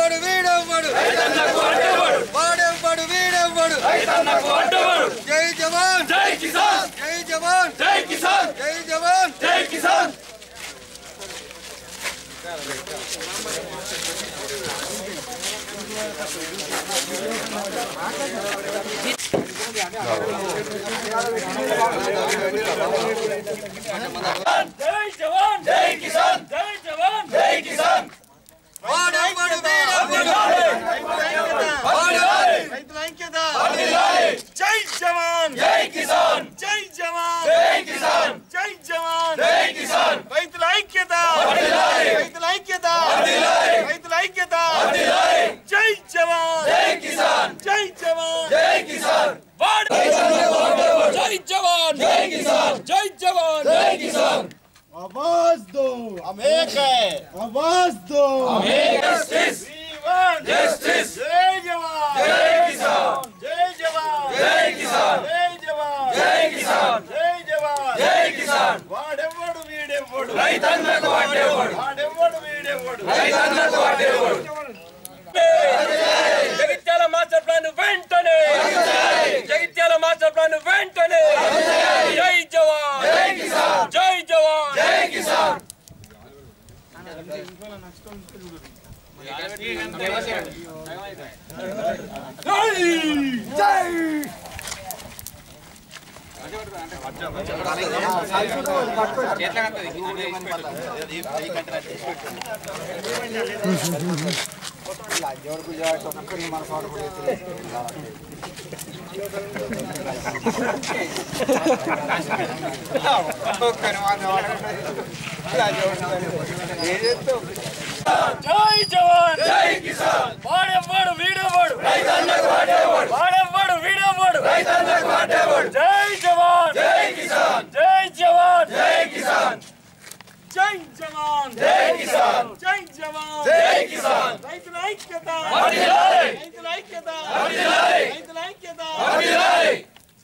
వాడెవ్వడు వీడెవ్వడు వాడెవ్వడు వీడెవ్వడు జై జవాన్ జై కిసాన్ జై జవాన్ జై కిసాన్ జై జవాన్ జై కిసాన్ జై జవాన్ జై కిసాన్ జై జవాన్ జై కిసాన్ వాడెవ్వడు వీడెవ్వడు రైతుల ఐక్యత జై జవాన్ జై కిసాన్ జై జవాన్ జై కిసాన్ జై జవాన్ జై కిసాన్ రైతుల ఐక్యత రైతుల ఐక్యత రైతుల ఐక్యత జై జవాన్ జై కిసాన్ జై జవాన్ జై కిసాన్ జై జవాన్ జై కిసాన్ జై జవాన్ జై కిసాన్ आवाज दो अमेक है आवाज दो జస్టిస్ జస్టిస్ जय जवान జై కిసాన్ जय जवान జై కిసాన్ जय जवान జై కిసాన్ जय जवान జై కిసాన్ వాడెవ్వడు వీడెవ్వడు రైతన్నకు అడ్డేవాడు వాడెవ్వడు వీడెవ్వడు రైతన్నకు అడ్డేవాడు జగిత్యాల మాస్టర్ ప్లాన్ వెంటనే జగిత్యాల మాస్టర్ ప్లాన్ వెంటనే జై జవాన్ జై కిసాన్ జై జవాన్ జై కిసాన్ జై జవాన్ జై కిసాన్ వాడెవ్వడు వీడెవ్వడు రైతన్నకు వాడేవాడు వాడెవ్వడు వీడెవ్వడు రైతన్నకు వాడేవాడు జై జవాన్ జై కిసాన్ జై జవాన్ జై కిసాన్ జై జవాన్ జై కిసాన్ జై జవాన్ జై కిసాన్ రైతుల ఐక్యత వర్ధిల్లాలి. రైతుల ఐక్యత వర్ధిల్లాలి. రైతుల ఐక్యత వర్ధిల్లాలి.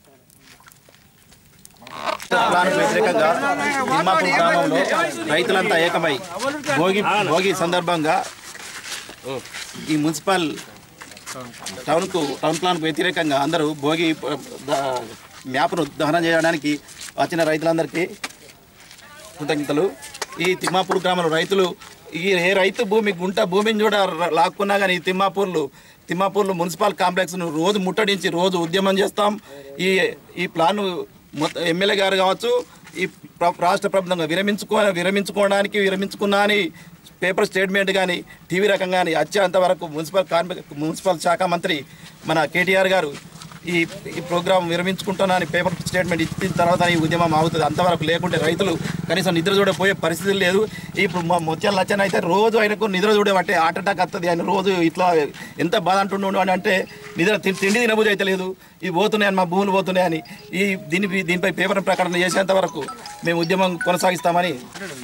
ప్లాన్కు వ్యతిరేకంగా తిమ్మాపూర్ గ్రామంలో రైతులంతా ఏకమై భోగి భోగి సందర్భంగా ఈ మున్సిపల్ టౌన్కు టౌన్ ప్లాన్కు వ్యతిరేకంగా అందరూ భోగి ప- ద- మ్యాప్ను దహనం చేయడానికి వచ్చిన రైతులందరికీ కృతజ్ఞతలు ఈ తిమ్మాపూర్ గ్రామంలో రైతులు ఈ ఏ రైతు భూమి గుంట భూమిని కూడా ర- లాక్కున్నా కానీ ఈ తిమ్మాపూర్లు తిమ్మాపూర్లు మున్సిపల్ కాంప్లెక్స్ను రోజు ముట్టడించి రోజు ఉద్యమం చేస్తాం ఈ ఈ ప్లాన్ మొత్తం ఎమ్మెల్యే గారు కావచ్చు ఈ ప్ర- రాష్ట్ర ప్రభుత్వంగా విరమించుకో విరమించుకోవడానికి విరమించుకున్నా అని పేపర్ స్టేట్మెంట్ కానీ టీవీ రకం కానీ వచ్చేంత వరకు మున్సిపల్ కార్మిక మున్సిపల్ శాఖ మంత్రి మన కేటీఆర్ గారు ఈ ఈ ప్రోగ్రాం విరమించుకుంటున్నా అని పేపర్ స్టేట్మెంట్ ఇచ్చిన తర్వాత ఈ ఉద్యమం అవుతుంది అంతవరకు లేకుంటే రైతులు కనీసం నిద్ర చూడపోయే పరిస్థితి లేదు ఇప్పుడు మా ముత్యాల లచ్చన అయితే రోజు ఆయనకు నిద్ర చూడబట్టే హార్ట్ అటాక్ వస్తుంది ఆయన రోజు ఇట్లా ఎంత బాధ అంటుండు అని అంటే నిద్ర తి- తిండి తినబుద్ధి అయితే లేదు ఇవి పోతున్నాయని మా భూములు పోతున్నాయని ఈ దీని దీనిపై పేపర్ ప్రకటన చేసేంత వరకు మేము ఉద్యమం కొనసాగిస్తామని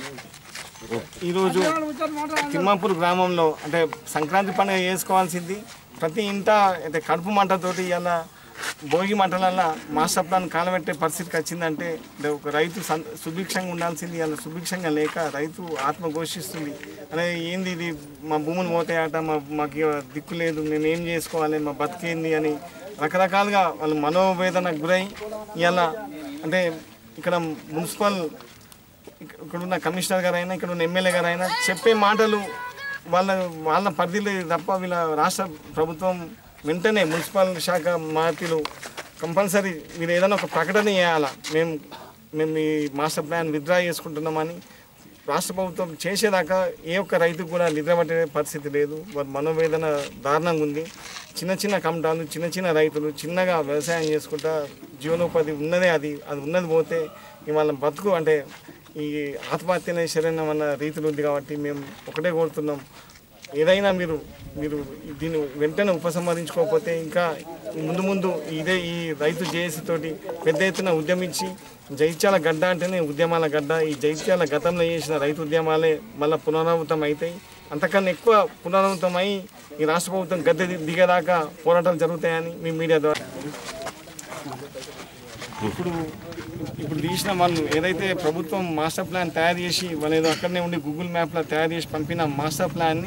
ఈరోజు తిమ్మాపూర్ గ్రామంలో అంటే సంక్రాంతి పండుగ చేసుకోవాల్సింది ప్రతి ఇంట అంటే కడుపు మంటతోటి ఇలా భోగి మంటలల్ల మాస్టర్ ప్లాన్ కాలబెట్టే పరిస్థితికి వచ్చిందంటే అంటే ఒక రైతు సం సుభిక్షంగా ఉండాల్సింది ఇలా సుభిక్షంగా లేక రైతు ఆత్మ ఘోషిస్తుంది అనే ఏంది ఇది మా భూములు పోతాయట మా మాకు ఇక దిక్కు లేదు మేము ఏం చేసుకోవాలి మా బతికేంది అని రకరకాలుగా వాళ్ళు మనోవేదన గురై ఇలా అంటే ఇక్కడ మున్సిపల్ ఇక- ఇక్కడ ఉన్న కమిషనర్ గారు అయినా ఇక్కడ ఉన్న ఎమ్మెల్యే గారు అయినా చెప్పే మాటలు వాళ్ళ వాళ్ళ పరిధిలో తప్ప వీళ్ళ రాష్ట్ర ప్రభుత్వం వెంటనే మున్సిపల్ శాఖ మార్పులు కంపల్సరీ మీరు ఏదైనా ఒక ప్రకటన చేయాలా మేము మేము ఈ మాస్టర్ ప్లాన్ విత్డ్రా చేసుకుంటున్నామని రాష్ట్ర ప్రభుత్వం చేసేదాకా ఏ ఒక్క రైతుకు కూడా నిద్రపట్టే పరిస్థితి లేదు వారి మనోవేదన దారుణంగా ఉంది చిన్న చిన్న కమటాలు చిన్న చిన్న రైతులు చిన్నగా వ్యవసాయం చేసుకుంటా జీవనోపాధి ఉన్నదే అది అది ఉన్నది పోతే ఇవాళ బతుకు అంటే ఈ ఆత్మహత్యనే శరణం అన్న రీతిలో ఉంది కాబట్టి మేము ఒకటే కోరుతున్నాం ఏదైనా మీరు మీరు దీన్ని వెంటనే ఉపసంహరించుకోకపోతే ఇంకా ముందు ముందు ఇదే ఈ రైతు జేఏసీ తోటి పెద్ద ఎత్తున ఉద్యమించి జైత్యాల గడ్డ అంటేనే ఉద్యమాల గడ్డ ఈ జైత్యాల గతంలో చేసిన రైతు ఉద్యమాలే మళ్ళీ పునరావృతం అవుతాయి అంతకన్నా ఎక్కువ పునరావృతమై ఈ రాష్ట్ర ప్రభుత్వం గద్దె ది- దిగేదాకా పోరాటాలు జరుగుతాయని మీ మీడియా ద్వారా ఇప్పుడు ఇప్పుడు తీసిన వాళ్ళు ఏదైతే ప్రభుత్వం మాస్టర్ ప్లాన్ తయారు చేసి వాళ్ళు ఏదో అక్కడనే ఉండి గూగుల్ మ్యాప్లో తయారు చేసి పంపిన మాస్టర్ ప్లాన్ని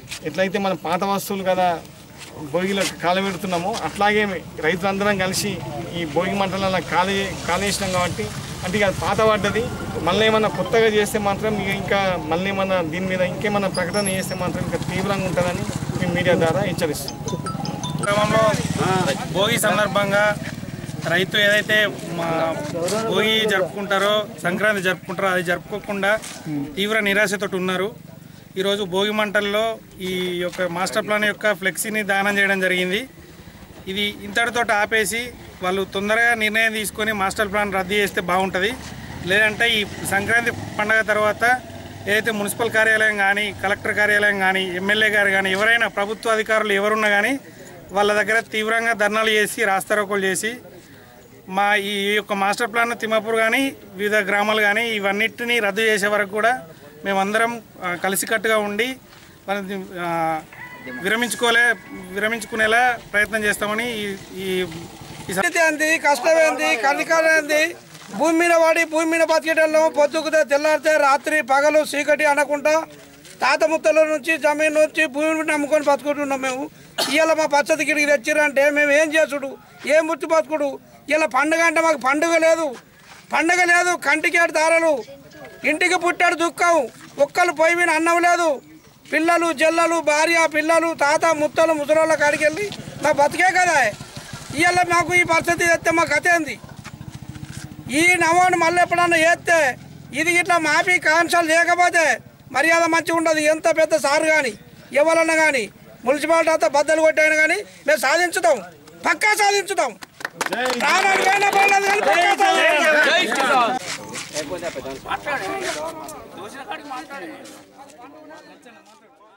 ఎట్లయితే మనం పాత వస్తువులు కదా భోగిలో కాలబెడుతున్నామో అట్లాగే రైతులందరం కలిసి ఈ భోగి మంటలలో కాలే కాలేసినాం కాబట్టి అంటే ఇక అది పాత పడ్డది మళ్ళీ ఏమన్నా కొత్తగా చేస్తే మాత్రం ఇక ఇంకా మళ్ళీ ఏమన్నా దీని మీద ఇంకేమన్నా ప్రకటన చేస్తే మాత్రం ఇంకా తీవ్రంగా ఉంటుందని మేము మీడియా ద్వారా హెచ్చరిస్తాం క్రమంలో భోగి సందర్భంగా రైతు ఏదైతే మా భోగి జరుపుకుంటారో సంక్రాంతి జరుపుకుంటారో అది జరుపుకోకుండా తీవ్ర నిరాశతో ఉన్నారు ఈరోజు భోగి మంటల్లో ఈ యొక్క మాస్టర్ ప్లాన్ యొక్క ఫ్లెక్సీని దానం చేయడం జరిగింది ఇది ఇంతటితో ఆపేసి వాళ్ళు తొందరగా నిర్ణయం తీసుకొని మాస్టర్ ప్లాన్ రద్దు చేస్తే బాగుంటుంది లేదంటే ఈ సంక్రాంతి పండగ తర్వాత ఏదైతే మున్సిపల్ కార్యాలయం కానీ కలెక్టర్ కార్యాలయం కానీ ఎమ్మెల్యే గారు కానీ ఎవరైనా ప్రభుత్వ అధికారులు ఎవరున్నా కానీ వాళ్ళ దగ్గర తీవ్రంగా ధర్నాలు చేసి రాస్తారోకోలు చేసి మా ఈ యొక్క మాస్టర్ ప్లాన్ తిమ్మాపూర్ కానీ వివిధ గ్రామాలు కానీ ఇవన్నిటిని రద్దు చేసే వరకు కూడా మేమందరం ఆ, కలిసికట్టుగా ఉండి వాళ్ళని ఆ, విరమించుకోలే విరమించుకునేలా ప్రయత్నం చేస్తామని ఈ ఈ ఈ సం- పరిస్థితి ఏంది కష్టమేంది కలికాలేంది భూమి మీద పడి భూమి మీద బతికేటోళ్ళం పొద్దుకుతే తెల్లారితే రాత్రి పగలు చీకటి అనకుండా తాత ముత్తల నుంచి జమీన్ నుంచి భూమిని నమ్ముకొని బతుకుంటున్నాం మేము ఇవాళ మా పచ్చడి గిడికి తెచ్చిరంటే మేము ఏం చేసుడు ఏం ముత్తి బతుకుడు ఇలా పండుగ అంటే మాకు పండుగ లేదు పండుగ లేదు కంటికేడు దారలు ఇంటికి పుట్టాడు దుఃఖం ఒక్కలు పొయ్యి మీద అన్నం లేదు పిల్లలు జల్లలు భార్య పిల్లలు తాత ముత్తలు ముసలోళ్ళ కాడికి వెళ్ళి మా బతికే కదా ఇవాళ మాకు ఈ పరిస్థితి తెస్తే మా కథ ఏంది ఈ నమోను మళ్ళీ ఎప్పుడన్నా చేస్తే ఇది ఇట్లా మాఫీ కాన్సల్ చేయకపోతే మర్యాద మంచిగా ఉండదు ఎంత పెద్ద సారు కానీ ఎవరన్నా కానీ మున్సిపాలిటీ అంతా బద్దలు కొట్టాను కానీ మేము సాధించుతాం పక్కా సాధించుతాం ప్రాణాలు పోయినా పర్లేదు కానీ పక్కా సాధించుతాం.